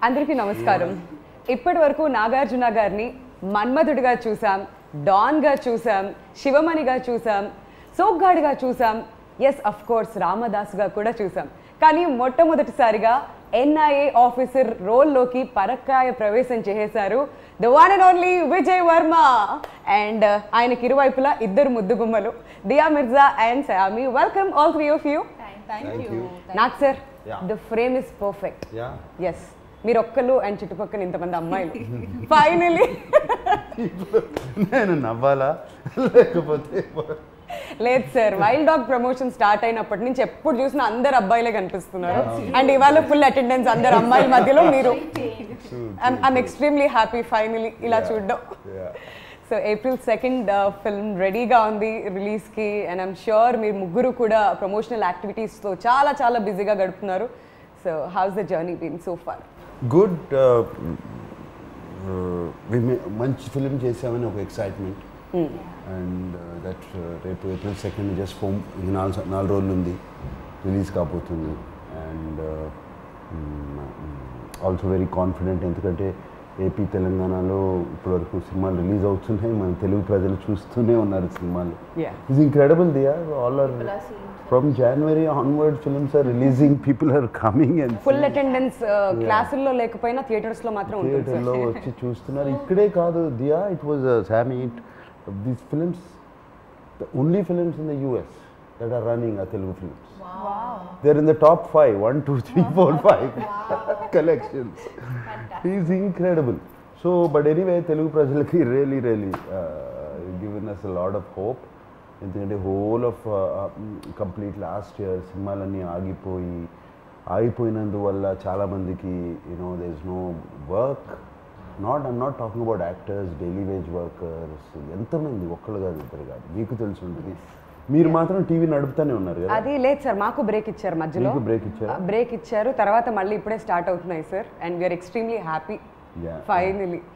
అందరికీ నమస్కారం ఇప్పటి వరకు నాగార్జున గారిని మన్మధుడిగా చూసాం డాన్గా చూసాం శివమణిగా చూసాం సోగ్గాడిగా చూసాం ఎస్ అఫ్ కోర్స్ రామదాస్గా కూడా చూసాం కానీ మొట్టమొదటిసారిగా ఎన్ఐఏ ఆఫీసర్ రోల్లోకి పరక్కాయ ప్రవేశం చేసేశారు the one and only Vijay Varma and ఆయనకి ఇరువైపులా ఇద్దరు ముద్దుగుమ్మలు Dia Mirza and Sayami welcome all three of you Thank you. నాకు sir Yeah. The frame is perfect Yeah. Yes మీరు ఒక్కరు అండ్ చుట్టుపక్కల ఇంతమంది అమ్మాయిలు ఫైనలీ నేను నవ్వాలా లేకపోతే లేదు sir wild dog promotion start అయినప్పటి నుంచి ఎప్పుడు చూసినా అందరు అబ్బాయిలే కనిపిస్తున్నారు అండ్ ఇవాళ ఫుల్ అటెండెన్స్ అందరు అమ్మాయిల మధ్యలో మీరు ఐఎమ్ ఎక్స్ట్రీమ్లీ హ్యాపీ ఫైనలీ ఇలా Yeah. చూడడం Yeah. So April second film రెడీగా ఉంది రిలీజ్కి అండ్ ఐమ్ షూర్ మీరు ముగ్గురు కూడా ప్రమోషనల్ యాక్టివిటీస్తో చాలా చాలా బిజీగా గడుపుతున్నారు so how's the journey been so far good మంచి ఫిలిం చేసామని ఒక ఎక్సైట్మెంట్ అండ్ దట్ రేపు ఏప్రిల్ సెకండ్ జస్ట్ ఫోమ్ ఇది నాలుగు నాలుగు రోజులు ఉంది రిలీజ్ కాబోతుంది అండ్ ఆల్సో వెరీ కాన్ఫిడెంట్ ఎందుకంటే ఏపీ తెలంగాణలో ఇప్పటివరకు సినిమాలు రిలీజ్ అవుతున్నాయి మన తెలుగు ప్రజలు చూస్తూనే ఉన్నారు సినిమాలు Yeah. It's incredible there all are from January onward films are releasing people are coming and full attendance క్లాసుల్లో లేకపోయినా థియేటర్స్లో మాత్రం ఉంటుంది సార్ థియేటర్లో వచ్చి చూస్తున్నారు ఇక్కడే కాదు there it was same it these films only films in the US that are running uh Telugu films there in the top five one two three four five collections is incredible so but anyway Telugu ప్రజలకి really really given us lot of hope ఎందుకంటే whole of complete last year సినిమాలన్నీ ఆగిపోయి ఆగిపోయినందువల్ల చాలామందికి you know there is no work not I'm not talking about actors daily veg workers ఎంతమంది ఒక్కళ్ళు కాదు ఇద్దరు కాదు మీకు తెలిసి ఉంటుంది మీరు మాత్రం టీవీ నడుపుతానే ఉన్నారు కదా అది లేదు సార్ మాకు బ్రేక్ ఇచ్చారు మధ్యలో మీకు break ఇచ్చారా? బ్రేక్ ఇచ్చారు తర్వాత మళ్ళీ ఇప్పుడే స్టార్ట్ అవుతున్నాయి sir and we're extremely happy Yeah. Finally